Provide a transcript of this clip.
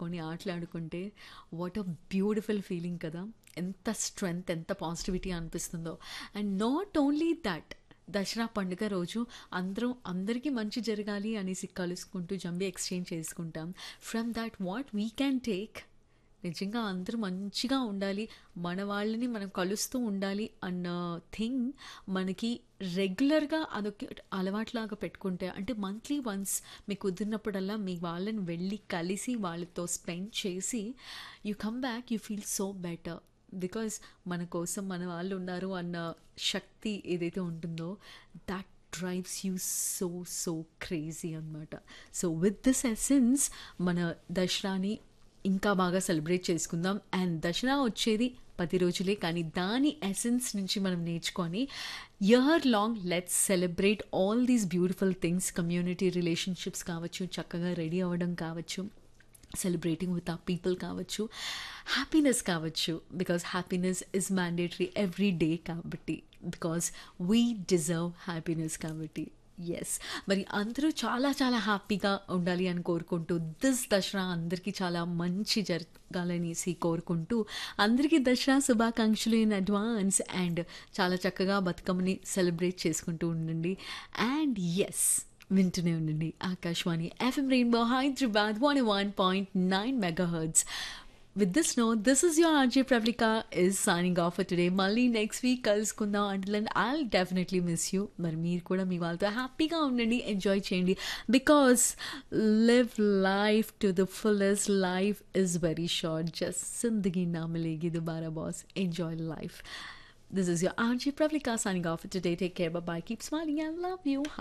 పడుకొని ఆటలాడుకుంటే what a beautiful feeling కదా ఎంత స్ట్రెంగ్త్ ఎంత పాజిటివిటీ అనిపిస్తుందో and not only that Dasara పండుగ రోజు అందరం అందరికీ మంచి జరగాలి అనేసి కలుసుకుంటూ జంబీ ఎక్స్చేంజ్ చేసుకుంటాం from that what we can take నిజంగా అందరూ మంచిగా ఉండాలి మన వాళ్ళని మనం కలుస్తూ ఉండాలి అన్న థింగ్ మనకి రెగ్యులర్గా అదొక అలవాట్లాగా పెట్టుకుంటే అంటే మంత్లీ వన్స్ మీకు కుదిరినప్పుడల్లా మీ వాళ్ళని వెళ్ళి కలిసి వాళ్ళతో స్పెండ్ చేసి you come back you feel so better because మన కోసం మన వాళ్ళు ఉన్నారు అన్న శక్తి ఏదైతే ఉంటుందో that drives you so so crazy అనమాట సో విత్ దిస్ ఎసెన్స్ మన దసరాని ఇంకా బాగా సెలబ్రేట్ చేసుకుందాం అండ్ దసరా వచ్చేది పది రోజులే కానీ దాని ఎసెన్స్ నుంచి మనం నేర్చుకొని year long let's celebrate all these beautiful things community relationships కావచ్చు చక్కగా రెడీ అవ్వడం కావచ్చు సెలబ్రేటింగ్ విత్ ఆ పీపుల్ కావచ్చు హ్యాపీనెస్ కావచ్చు because happiness is mandatory every day కాబట్టి బికాస్ వీ డిజర్వ్ హ్యాపీనెస్ కాబట్టి ఎస్ మరి అందరూ చాలా చాలా హ్యాపీగా ఉండాలి అని కోరుకుంటూ దిస్ దసరా అందరికీ చాలా మంచి జరగాలనేసి కోరుకుంటూ అందరికీ దసరా శుభాకాంక్షలు ఇన్ అడ్వాన్స్ అండ్ చాలా చక్కగా బతుకమ్మని సెలబ్రేట్ చేసుకుంటూ ఉండండి అండ్ ఎస్ వింటూనే ఉండండి Akashvani FM rainbow Hyderabad one one point nine megahertz with this no this is your RJ Prablika is signing off for today మళ్ళీ నెక్స్ట్ వీక్ కలుసుకుందాం అంటే ఐ డెఫినెట్లీ మిస్ యూ మరి మీరు కూడా మీ వాళ్ళతో హ్యాపీగా ఉండండి ఎంజాయ్ చేయండి because live life to the fullest life is very short just Zindagi Na Milegi Dobara boss enjoy life This is your RJ Pravlika signing off for today. Take care. Bye bye. Keep smiling and love you.